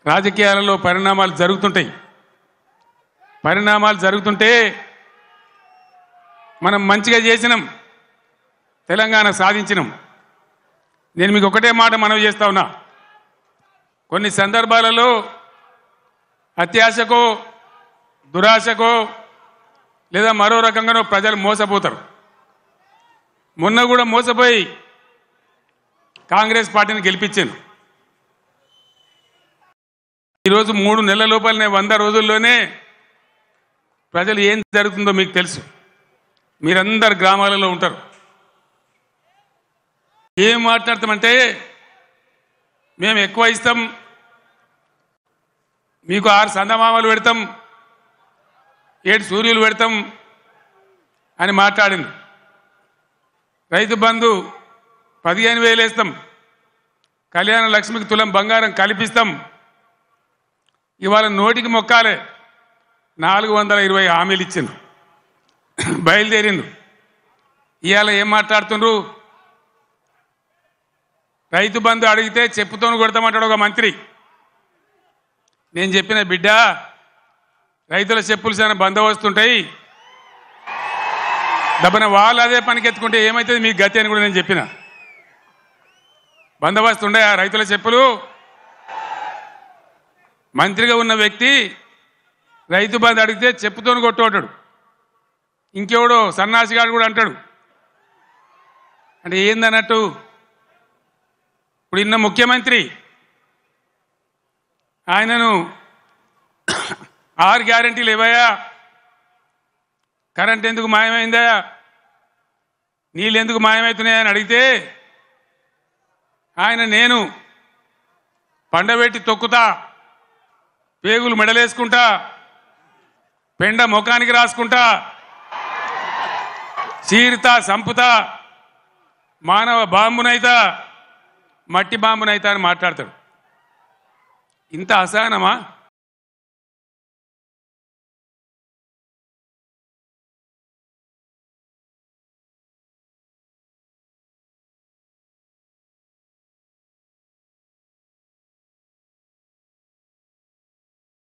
రాజకీయాలలో పరిణామాలు జరుగుతుంటాయి పరిణామాలు జరుగుతుంటే మనం మంచిగా చేసినాం తెలంగాణ సాధించినాం నేను మీకు ఒకటే మాట మనవి చేస్తా ఉన్నా కొన్ని సందర్భాలలో అత్యాశకో దురాశకో లేదా మరో రకంగానో ప్రజలు మోసపోతారు మొన్న కూడా మోసపోయి కాంగ్రెస్ పార్టీని గెలిపించాను ఈరోజు మూడు నెలల లోపలనే వంద రోజుల్లోనే ప్రజలు ఏం జరుగుతుందో మీకు తెలుసు మీరందరు గ్రామాలలో ఉంటారు ఏం మాట్లాడతామంటే మేము ఎక్కువ ఇస్తాం మీకు ఆరు సందమామలు పెడతాం ఏడు సూర్యులు పెడతాం అని మాట్లాడింది రైతు బంధు పదిహేను వేలు వేస్తాం కళ్యాణ లక్ష్మికి తులం బంగారం కల్పిస్తాం ఇవాళ నోటికి మొక్కాలే నాలుగు వందల ఇరవై హామీలు ఇచ్చిండ్రు బయలుదేరిండ్రు ఇవాళ ఏం మాట్లాడుతుండ్రు రైతు బంధు అడిగితే చెప్పుతోను కొడతామంటాడు ఒక మంత్రి నేను చెప్పిన బిడ్డ రైతుల చెప్పులు చాలా బందోబస్తుంటాయి దబ్బన వాళ్ళు అదే పనికెత్తుకుంటే ఏమవుతుంది మీ గతి అని కూడా నేను చెప్పిన బందోబస్తు ఉండే రైతుల చెప్పులు మంత్రిగా ఉన్న వ్యక్తి రైతు బంధు అడిగితే చెప్పుతోని కొట్టుకుంటాడు ఇంకెవడో సన్నాసిగాడు కూడా అంటాడు అంటే ఏందన్నట్టు ఇప్పుడు ఇన్న ముఖ్యమంత్రి ఆయనను ఆరు గ్యారంటీలు ఇవ్వయా కరెంట్ ఎందుకు మాయమైందా నీళ్ళు ఎందుకు మాయమవుతున్నాయని అడిగితే ఆయన నేను పండబెట్టి తొక్కుతా పేగులు మెడలేసుకుంటా పెండ ముఖానికి రాసుకుంటా చీరుతా సంపుతా మానవ బాంబునైతా మట్టి బాంబునైతా అని మాట్లాడతాడు ఇంత అసహనమా